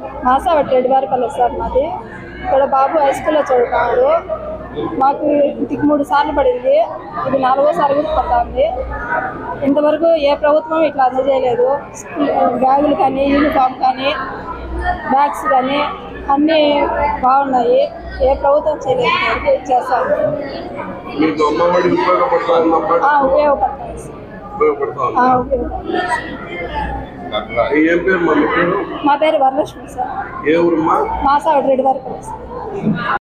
మాసావట్ Reddivaripalli sir మాది ఇక్కడ బాబు high స్కూల్లో చదువుతున్నాడు మాకు ఇంటికి మూడు సార్లు పడింది ఇది నాలుగోసారి కూడా పడుతుంది ఇంతవరకు ఏ ప్రభుత్వం ఇట్లా అందజేయలేదు స్కూల్ బ్యాగులు కానీ యూనిఫామ్ కానీ బ్యాగ్స్ కానీ అన్నీ బాగున్నాయి ఏ ప్రభుత్వం చేయలేదు ఇంతవరకు చేస్తాము మీకు అమ్మఒడి ఉపయోగపడతా ఉందమ్మా ఆ, ఉపయోగపడతాయి సార్. ఉపయోగపడతా ఆ, ఉంది ఉపయోగపడతాయి ఏం పేరు మా మీ పేరు మా పేరు వరలక్ష్మి సార్ ఏ ఊరమ్మా మాసావట్ రెడ్డి వారిపల్లి సార్